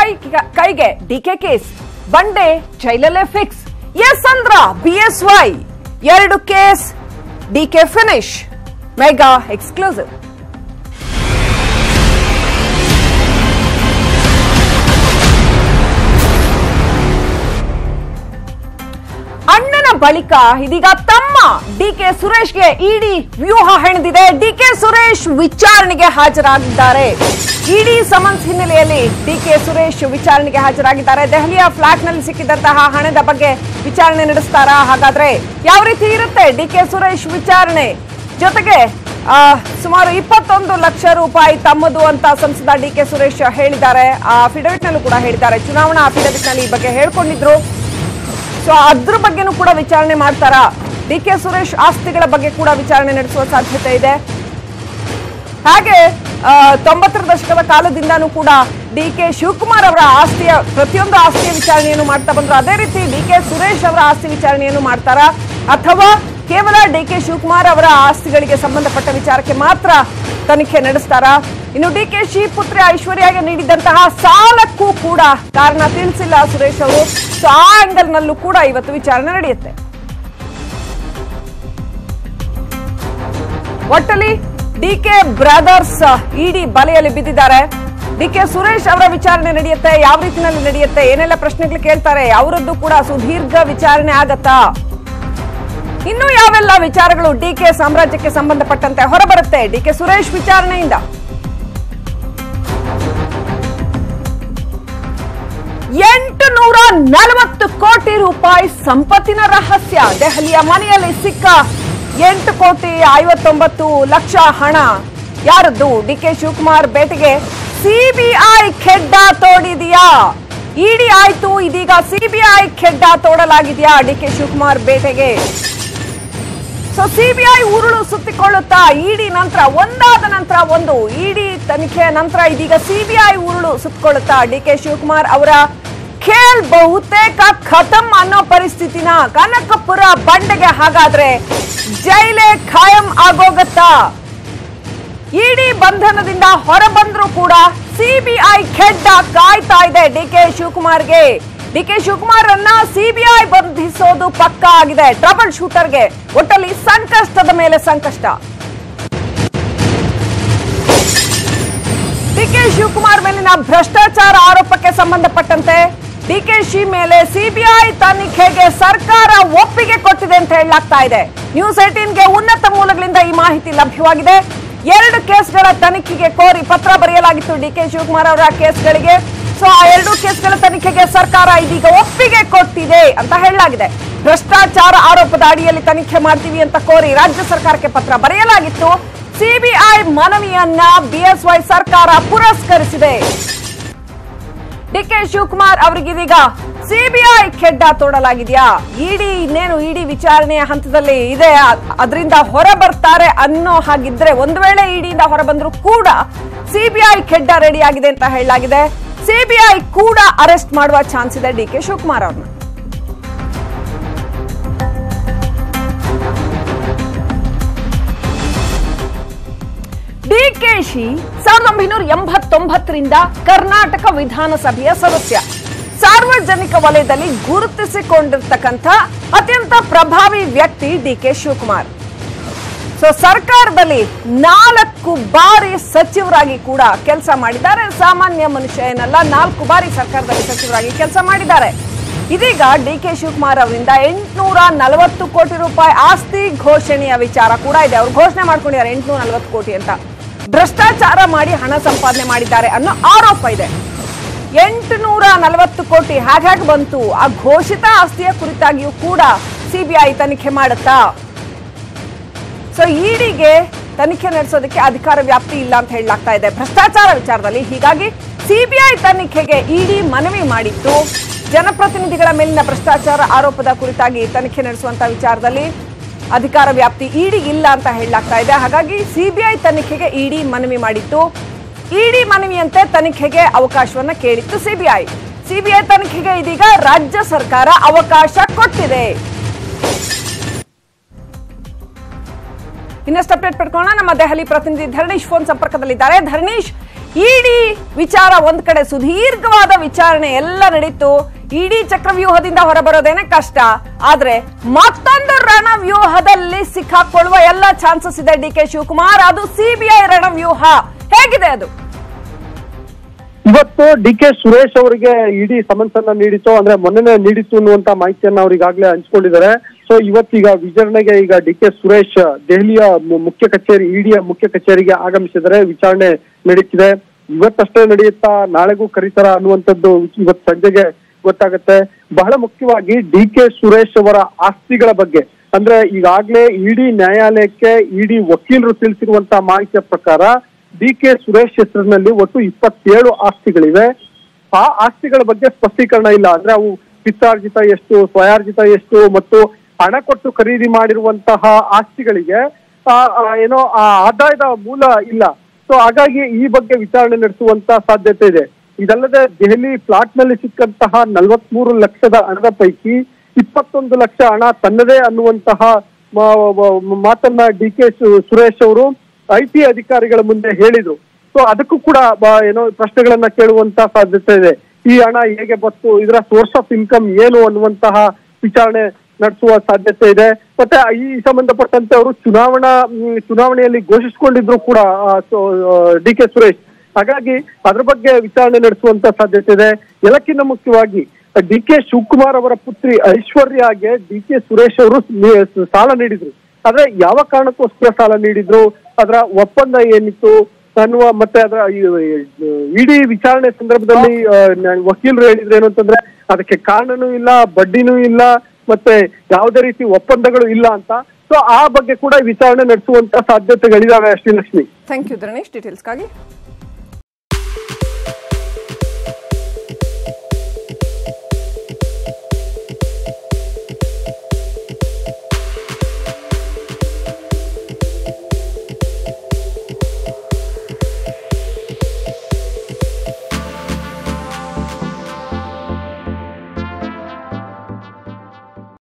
ಕೈಗೆ DK case ಬಂಡೆ ಜೈಲಲ್ಲೇ ಫಿಕ್ಸ್ ಎಸ್ ಅಂದ್ರ ಬಿಎಸ್ವೈ ಎರಡು case DK finish mega exclusive ಅಣ್ಣನ ಬಳಿಕ ಇದೀಗ ತಮ್ಮ ಡಿಕೆ ಸುರೇಶ್ಗೆ ಇಡಿ ವ್ಯೂಹ ಹೆಣೆದಿದೆ ಡಿಕೆ ಸುರೇಶ್ ವಿಚಾರಣೆಗೆ ಹಾಜರಾಗಿದ್ದಾರೆ ಇಡಿ ಸಮನ್ಸ್ ಹಿನ್ನೆಲೆಯಲ್ಲಿ ಡಿಕೆ ಸುರೇಶ್ ವಿಚಾರಣೆಗೆ ಹಾಜರಾಗಿದ್ದಾರೆ ದೆಹಲಿಯ ಫ್ಲಾಟ್ ನಲ್ಲಿ ಸಿಕ್ಕಿದಂತಹ ಹಣದ ಬಗ್ಗೆ ವಿಚಾರಣೆ ನಡೆಸ್ತಾರಾ ಹಾಗಾದ್ರೆ ಯಾವ ರೀತಿ ಇರುತ್ತೆ ಡಿಕೆ ಸುರೇಶ್ ವಿಚಾರಣೆ ಜೊತೆಗೆ ಆ, ಸುಮಾರು ಇಪ್ಪತ್ತೊಂದು ಲಕ್ಷ ರೂಪಾಯಿ ತಮ್ಮದು ಅಂತ ಸಂಸದ ಡಿಕೆ ಸುರೇಶ್ ಹೇಳಿದ್ದಾರೆ ಆ ಅಫಿಡವಿಟ್ ನಲ್ಲೂ ಕೂಡ ಹೇಳಿದ್ದಾರೆ ಚುನಾವಣಾ ಅಫಿಡವಿಟ್ ನಲ್ಲಿ ಈ ಬಗ್ಗೆ ಹೇಳ್ಕೊಂಡಿದ್ರು ಸೊ ಅದ್ರ ಬಗ್ಗೆನೂ ಕೂಡ ವಿಚಾರಣೆ ಮಾಡ್ತಾರಾ ಡಿ ಕೆ ಸುರೇಶ್ ಆಸ್ತಿಗಳ ಬಗ್ಗೆ ಕೂಡ ವಿಚಾರಣೆ ನಡೆಸುವ ಸಾಧ್ಯತೆ ಇದೆ ಹಾಗೆ ಆ, ತೊಂಬತ್ತರ ದಶಕದ ಕಾಲದಿಂದಾನೂ ಕೂಡ ಡಿ ಕೆ ಶಿವಕುಮಾರ್ ಅವರ ಆಸ್ತಿಯ ಪ್ರತಿಯೊಂದು ಆಸ್ತಿಯ ವಿಚಾರಣೆಯನ್ನು ಮಾಡ್ತಾ ಬಂದ್ರು ಅದೇ ರೀತಿ ಡಿ ಕೆ ಸುರೇಶ್ ಅವರ ಆಸ್ತಿ ವಿಚಾರಣೆಯನ್ನು ಮಾಡ್ತಾರಾ ಅಥವಾ ಕೇವಲ ಡಿ ಕೆ ಶಿವಕುಮಾರ್ ಅವರ ಆಸ್ತಿಗಳಿಗೆ ಸಂಬಂಧಪಟ್ಟ ವಿಚಾರಕ್ಕೆ ಮಾತ್ರ ತನಿಖೆ ನಡೆಸ್ತಾರಾ ಇನ್ನು ಡಿ ಕೆ ಶಿ ಪುತ್ರಿ ಐಶ್ವರ್ಯಗೆ ನೀಡಿದಂತಹ ಸಾಲಕ್ಕೂ ಕೂಡ ಕಾರಣ ತಿಳಿಸಿಲ್ಲ ಸುರೇಶ್ ಅವರು ಸೊ ಆ ಆಂಗಲ್ ನಲ್ಲೂ ಕೂಡ ಇವತ್ತು ವಿಚಾರಣೆ ನಡೆಯುತ್ತೆ ಒಟ್ಟಲ್ಲಿ ಡಿ ಕೆ ಬ್ರದರ್ಸ್ ಇಡಿ ಬಲೆಯಲ್ಲಿ ಬಿದ್ದಿದ್ದಾರೆ ಡಿ ಕೆ ಸುರೇಶ್ ಅವರ ವಿಚಾರಣೆ ನಡೆಯುತ್ತೆ ಯಾವ ರೀತಿನಲ್ಲಿ ನಡೆಯುತ್ತೆ ಏನೆಲ್ಲ ಪ್ರಶ್ನೆಗಳು ಕೇಳ್ತಾರೆ ಅವರದ್ದು ಕೂಡ ಸುದೀರ್ಘ ವಿಚಾರಣೆ ಆಗತ್ತಾ ಇನ್ನು ಯಾವೆಲ್ಲ ವಿಚಾರಗಳು ಡಿ ಕೆ ಸಾಮ್ರಾಜ್ಯಕ್ಕೆ ಸಂಬಂಧಪಟ್ಟಂತೆ ಹೊರಬರುತ್ತೆ ಡಿ ಕೆ ಸುರೇಶ್ ವಿಚಾರಣೆಯಿಂದ ಎಂಟು ನೂರ ನಲವತ್ತು ಕೋಟಿ ರೂಪಾಯಿ ಸಂಪತ್ತಿನ ರಹಸ್ಯ ದೆಹಲಿಯ ಮನೆಯಲ್ಲಿ ಸಿಕ್ಕ ಎಂಟು ಕೋಟಿ ಐವತ್ತೊಂಬತ್ತು ಲಕ್ಷ ಹಣ ಯಾರದ್ದು ಡಿ ಕೆ ಶಿವಕುಮಾರ್ ಬೇಟೆಗೆ ಸಿಬಿಐ ಖೆಡ್ಡ ತೋಡಿದೆಯಾ ಇಡಿ ಆಯ್ತು ಇದೀಗ ಸಿಬಿಐ ಖೆಡ್ಡ ತೋಡಲಾಗಿದೆಯಾ ಡಿ ಕೆ ಶಿವಕುಮಾರ್ ಬೇಟೆಗೆ ಸೊ ಸಿಬಿಐ ಉರುಳು ಸುತ್ತಿಕೊಳ್ಳುತ್ತಾ ಇಡಿ ನಂತರ ಒಂದಾದ ನಂತರ ಒಂದು ಇಡಿ ತನಿಖೆಯ ನಂತರ ಇದೀಗ ಸಿಬಿಐ ಉರುಳು ಸುತ್ತಿಕೊಳ್ಳುತ್ತಾ ಡಿ ಕೆ ಶಿವಕುಮಾರ್ ಅವರ ಖೇಲ್ ಬಹುತೇಕ ಖತಮ್ ಅನ್ನೋ ಪರಿಸ್ಥಿತಿನ ಕನಕಪುರ ಬಂಡೆಗೆ ಹಾಗಾದ್ರೆ ಜೈಲೇ ಖಾಯಂ ಆಗೋಗತ್ತಾ ಇಡಿ ಬಂಧನದಿಂದ ಹೊರಬಂದ್ರೂ ಕೂಡ ಸಿಬಿಐ ಖೆಡ್ಡ ಕಾಯ್ತಾ ಇದೆ ಡಿ ಕೆ ಶಿವಕುಮಾರ್ಗೆ ಡಿ ಕೆ ಶಿವಕುಮಾರ್ ಅನ್ನ ಸಿಬಿಐ ಬಂಧಿಸೋದು ಪಕ್ಕಾ ಆಗಿದೆ ಟ್ರಬಲ್ ಶೂಟರ್ಗೆ ಒಟ್ಟಲ್ಲಿ ಸಂಕಷ್ಟದ ಮೇಲೆ ಸಂಕಷ್ಟ ಡಿಕೆ ಶಿವಕುಮಾರ್ ಮೇಲಿನ ಭ್ರಷ್ಟಾಚಾರ ಆರೋಪಕ್ಕೆ ಸಂಬಂಧಪಟ್ಟಂತೆ ಡಿಕೆಶಿ ಮೇಲೆ ಸಿಬಿಐ ತನಿಖೆಗೆ ಸರ್ಕಾರ ಒಪ್ಪಿಗೆ ಕೊಟ್ಟಿದೆ ಅಂತ ಹೇಳಲಾಗ್ತಾ ಇದೆ ನ್ಯೂಸ್ ಏಟೀನ್ಗೆ ಉನ್ನತ ಮೂಲಗಳಿಂದ ಈ ಮಾಹಿತಿ ಲಭ್ಯವಾಗಿದೆ ಎರಡು ಕೇಸ್ಗಳ ತನಿಖೆಗೆ ಕೋರಿ ಪತ್ರ ಬರೆಯಲಾಗಿತ್ತು ಡಿಕೆ ಶಿವಕುಮಾರ್ ಅವರ ಕೇಸ್ಗಳಿಗೆ ಸೊ ಆ ಎರಡು ಕೇಸ್ಗಳ ತನಿಖೆಗೆ ಸರ್ಕಾರ ಇದೀಗ ಒಪ್ಪಿಗೆ ಕೊಟ್ಟಿದೆ ಅಂತ ಹೇಳಲಾಗಿದೆ ಭ್ರಷ್ಟಾಚಾರ ಆರೋಪದ ಅಡಿಯಲ್ಲಿ ತನಿಖೆ ಮಾಡ್ತೀವಿ ಅಂತ ಕೋರಿ ರಾಜ್ಯ ಸರ್ಕಾರಕ್ಕೆ ಪತ್ರ ಬರೆಯಲಾಗಿತ್ತು ಸಿಬಿಐ ಮನವಿಯನ್ನ ಬಿಎಸ್ವೈ ಸರ್ಕಾರ ಪುರಸ್ಕರಿಸಿದೆ ಡಿಕೆ ಶಿವಕುಮಾರ್ ಅವರಿಗೀಗ ಸಿಬಿಐ ಖೆಡ್ಡ ತೋಡಲಾಗಿದೆಯಾ ಇಡಿ ಇನ್ನೇನು ಇಡಿ ವಿಚಾರಣೆಯ ಹಂತದಲ್ಲಿ ಇದೆ ಅದರಿಂದ ಹೊರ ಬರ್ತಾರೆ ಅನ್ನೋ ಹಾಗಿದ್ರೆ ಒಂದು ವೇಳೆ ಇಡಿಯಿಂದ ಹೊರ ಬಂದ್ರು ಕೂಡ ಸಿಬಿಐ ಖೆಡ್ಡ ರೆಡಿ ಆಗಿದೆ ಅಂತ ಹೇಳಲಾಗಿದೆ ಸಿಬಿಐ ಕೂಡ ಅರೆಸ್ಟ್ ಮಾಡುವ ಚಾನ್ಸ್ ಇದೆ ಡಿ ಕೆ ಶಿವಕುಮಾರ್ ಅವ್ರನ್ನ ಡಿಕೆಶಿ ಸಾವಿರದ ಒಂಬೈನೂರ ಎಂಬತ್ತೊಂಬತ್ತರಿಂದ ಕರ್ನಾಟಕ ವಿಧಾನಸಭೆಯ ಸದಸ್ಯ ಸಾರ್ವಜನಿಕ ವಲಯದಲ್ಲಿ ಗುರುತಿಸಿಕೊಂಡಿರ್ತಕ್ಕಂಥ ಅತ್ಯಂತ ಪ್ರಭಾವಿ ವ್ಯಕ್ತಿ ಡಿಕೆ ಶಿವಕುಮಾರ್ ಸೊ ಸರ್ಕಾರದಲ್ಲಿ ನಾಲ್ಕು ಬಾರಿ ಸಚಿವರಾಗಿ ಕೂಡ ಕೆಲಸ ಮಾಡಿದ್ದಾರೆ ಸಾಮಾನ್ಯ ಮನುಷ್ಯ ಏನಲ್ಲ ನಾಲ್ಕು ಬಾರಿ ಸರ್ಕಾರದಲ್ಲಿ ಸಚಿವರಾಗಿ ಕೆಲಸ ಮಾಡಿದ್ದಾರೆ ಇದೀಗ ಡಿ ಕೆ ಶಿವಕುಮಾರ್ ಅವರಿಂದ ಎಂಟುನೂರ ನಲವತ್ತು ಕೋಟಿ ರೂಪಾಯಿ ಆಸ್ತಿ ಘೋಷಣೆಯ ವಿಚಾರ ಕೂಡ ಇದೆ ಅವ್ರು ಘೋಷಣೆ ಮಾಡ್ಕೊಂಡಿದ್ದಾರೆ ಎಂಟುನೂರ ನಲವತ್ತು ಕೋಟಿ ಅಂತ ಭ್ರಷ್ಟಾಚಾರ ಮಾಡಿ ಹಣ ಸಂಪಾದನೆ ಮಾಡಿದ್ದಾರೆ ಅನ್ನೋ ಆರೋಪ ಇದೆ ಎಂಟುನೂರ ನಲವತ್ತು ಕೋಟಿ ಹಾಗಾಗಿ ಬಂತು ಆ ಘೋಷಿತ ಆಸ್ತಿಯ ಕುರಿತಾಗಿಯೂ ಕೂಡ ಸಿಬಿಐ ತನಿಖೆ ಮಾಡುತ್ತಾ ಸೊ ಇಡಿಗೆ ತನಿಖೆ ನಡೆಸೋದಕ್ಕೆ ಅಧಿಕಾರ ವ್ಯಾಪ್ತಿ ಇಲ್ಲ ಅಂತ ಹೇಳಲಾಗ್ತಾ ಇದೆ ಭ್ರಷ್ಟಾಚಾರ ವಿಚಾರದಲ್ಲಿ ಹೀಗಾಗಿ ಸಿಬಿಐ ತನಿಖೆಗೆ ಇಡಿ ಮನವಿ ಮಾಡಿತ್ತು ಜನಪ್ರತಿನಿಧಿಗಳ ಮೇಲಿನ ಭ್ರಷ್ಟಾಚಾರ ಆರೋಪದ ಕುರಿತಾಗಿ ತನಿಖೆ ನಡೆಸುವಂತ ವಿಚಾರದಲ್ಲಿ ಅಧಿಕಾರ ವ್ಯಾಪ್ತಿ ಇಡಿ ಇಲ್ಲ ಅಂತ ಹೇಳಲಾಗ್ತಾ ಇದೆ ಹಾಗಾಗಿ ಸಿಬಿಐ ತನಿಖೆಗೆ ಇಡಿ ಮನವಿ ಮಾಡಿತ್ತು ಇಡಿ ಮನವಿಯಂತೆ ತನಿಖೆಗೆ ಅವಕಾಶವನ್ನ ಕೇಳಿತ್ತು ಸಿಬಿಐ ಸಿಬಿಐ ತನಿಖೆಗೆ ಇದೀಗ ರಾಜ್ಯ ಸರ್ಕಾರ ಅವಕಾಶ ಕೊಟ್ಟಿದೆ ಇನ್ನಷ್ಟು ಅಪ್ಡೇಟ್ ಪಡ್ಕೊಳ್ಳೋಣ ನಮ್ಮ ದೆಹಲಿ ಪ್ರತಿನಿಧಿ ಧರಣೀಶ್ ಫೋನ್ ಸಂಪರ್ಕದಲ್ಲಿದ್ದಾರೆ ಧರಣೀಶ್ ಇಡಿ ವಿಚಾರ ಒಂದ್ ಕಡೆ ಸುದೀರ್ಘವಾದ ವಿಚಾರಣೆ ಎಲ್ಲ ನಡೀತು ಇಡೀ ಚಕ್ರವ್ಯೂಹದಿಂದ ಹೊರಬರೋದೇನೆ ಕಷ್ಟ ಆದ್ರೆ ಮತ್ತೊಂದು ರಣವ್ಯೂಹದಲ್ಲಿ ಸಿಕ್ಕಾಕೊಳ್ಳುವ ಎಲ್ಲ ಚಾನ್ಸಸ್ ಇದೆ ಡಿ ಕೆ ಶಿವಕುಮಾರ್ ಅದು ಸಿಬಿಐ ರಣವ್ಯೂಹ ಹೇಗಿದೆ ಅದು ಇವತ್ತು ಡಿ ಕೆ ಸುರೇಶ್ ಅವರಿಗೆ ಇಡೀ ಸಮನ್ಸ್ ಅನ್ನ ನೀಡಿತು ಅಂದ್ರೆ ಮೊನ್ನೆ ನೀಡಿತ್ತು ಅನ್ನುವಂತ ಮಾಹಿತಿಯನ್ನ ಅವ್ರು ಈಗಾಗಲೇ ಹಂಚ್ಕೊಂಡಿದ್ದಾರೆ ಸೊ ಇವತ್ತೀಗ ವಿಚಾರಣೆಗೆ ಈಗ ಡಿ ಕೆ ಸುರೇಶ್ ದೆಹಲಿಯ ಮು- ಮುಖ್ಯ ಕಚೇರಿ ಇಡಿಯ ಮುಖ್ಯ ಕಚೇರಿಗೆ ಆಗಮಿಸಿದರೆ ವಿಚಾರಣೆ ನಡೀತಿದೆ ಇವತ್ತಷ್ಟೇ ನಡೆಯುತ್ತಾ ನಾಳೆಗೂ ಕರೀತಾರ ಅನ್ನುವಂಥದ್ದು ಇವತ್ತು ಸಂಜೆಗೆ ಗೊತ್ತಾಗುತ್ತೆ ಬಹಳ ಮುಖ್ಯವಾಗಿ ಡಿ ಕೆ ಸುರೇಶ್ ಅವರ ಆಸ್ತಿಗಳ ಬಗ್ಗೆ ಅಂದ್ರೆ ಈಗಾಗಲೇ ಇಡಿ ನ್ಯಾಯಾಲಯಕ್ಕೆ ಇಡಿ ವಕೀಲರು ತಿಳಿಸಿರುವಂತ ಮಾಹಿತಿಯ ಪ್ರಕಾರ ಡಿ ಕೆ ಸುರೇಶ್ ಹೆಸರಿನಲ್ಲಿ ಒಟ್ಟು ಇಪ್ಪತ್ತೇಳು ಆಸ್ತಿಗಳಿವೆ ಆ ಆಸ್ತಿಗಳ ಬಗ್ಗೆ ಸ್ಪಷ್ಟೀಕರಣ ಇಲ್ಲ ಅಂದ್ರೆ ಅವು ಪಿತ್ತಾರ್ಜಿತ ಎಷ್ಟು ಸ್ವಯಾರ್ಜಿತ ಎಷ್ಟು ಮತ್ತು ಹಣ ಕೊಟ್ಟು ಖರೀದಿ ಮಾಡಿರುವಂತಹ ಆಸ್ತಿಗಳಿಗೆ ಆ, ಆ, ಏನೋ ಆ ಆದಾಯದ ಮೂಲ ಇಲ್ಲ ಸೊ ಹಾಗಾಗಿ ಈ ಬಗ್ಗೆ ವಿಚಾರಣೆ ನಡೆಸುವಂತ ಸಾಧ್ಯತೆ ಇದೆ ಇದಲ್ಲದೆ ದೆಹಲಿ ಫ್ಲಾಟ್ ನಲ್ಲಿ ಸಿಕ್ಕಂತಹ ನಲವತ್ಮೂರು ಲಕ್ಷದ ಹಣದ ಪೈಕಿ ಇಪ್ಪತ್ತೊಂದು ಲಕ್ಷ ಹಣ ತನ್ನದೇ ಅನ್ನುವಂತಹ ಮ- ಮ- ಮಾತನ್ನ ಡಿ ಕೆ ಸುರೇಶ್ ಅವರು ಐ ಟಿ ಅಧಿಕಾರಿಗಳ ಮುಂದೆ ಹೇಳಿದ್ರು ಸೊ ಅದಕ್ಕೂ ಕೂಡ ಬ- ಏನೋ ಪ್ರಶ್ನೆಗಳನ್ನ ಕೇಳುವಂತ ಸಾಧ್ಯತೆ ಇದೆ ಈ ಹಣ ಹೇಗೆ ಬಂತು ಇದರ ಸೋರ್ಸ್ ಆಫ್ ಇನ್ಕಮ್ ಏನು ಅನ್ನುವಂತಹ ವಿಚಾರಣೆ ನಡೆಸುವ ಸಾಧ್ಯತೆ ಇದೆ ಮತ್ತೆ ಈ ಸಂಬಂಧಪಟ್ಟಂತೆ ಅವರು ಚುನಾವಣಾ ಮ್, ಚುನಾವಣೆಯಲ್ಲಿ ಘೋಷಿಸಿಕೊಂಡಿದ್ರು ಕೂಡ ಡಿ ಕೆ ಸುರೇಶ್ ಹಾಗಾಗಿ ಅದ್ರ ಬಗ್ಗೆ ವಿಚಾರಣೆ ನಡೆಸುವಂತ ಸಾಧ್ಯತೆ ಇದೆ ಎಲ್ಲಕ್ಕಿಂತ ಮುಖ್ಯವಾಗಿ ಡಿ ಕೆ ಶಿವಕುಮಾರ್ ಅವರ ಪುತ್ರಿ ಐಶ್ವರ್ಯಗೆ ಡಿ ಕೆ ಸುರೇಶ್ ಅವರು ನಿ- ಸಾಲ ನೀಡಿದ್ರು ಆದ್ರೆ ಯಾವ ಕಾರಣಕ್ಕೋಸ್ಕರ ಸಾಲ ನೀಡಿದ್ರು ಅದರ ಒಪ್ಪಂದ ಏನಿತ್ತು ಅನ್ನುವ ಮತ್ತೆ ಅದರ ಇಡೀ ವಿಚಾರಣೆ ಸಂದರ್ಭದಲ್ಲಿ ಆ, ನ- ವಕೀಲರು ಹೇಳಿದ್ರು ಏನು ಅಂತಂದ್ರೆ ಅದಕ್ಕೆ ಕಾರಣನೂ ಇಲ್ಲ ಬಡ್ಡಿನೂ ಇಲ್ಲ ಮತ್ತೆ ಯಾವುದೇ ರೀತಿ ಒಪ್ಪಂದಗಳು ಇಲ್ಲ ಅಂತ ಸೊ ಆ ಬಗ್ಗೆ ಕೂಡ ವಿಚಾರಣೆ ನಡೆಸುವಂತ ಸಾಧ್ಯತೆಗಳಿದಾವೆ ಶ್ರೀಲಕ್ಷ್ಮಿ ಥ್ಯಾಂಕ್ ಯು ಧರಣೇಶ್ ಡೀಟೇಲ್ಸ್ಗಾಗಿ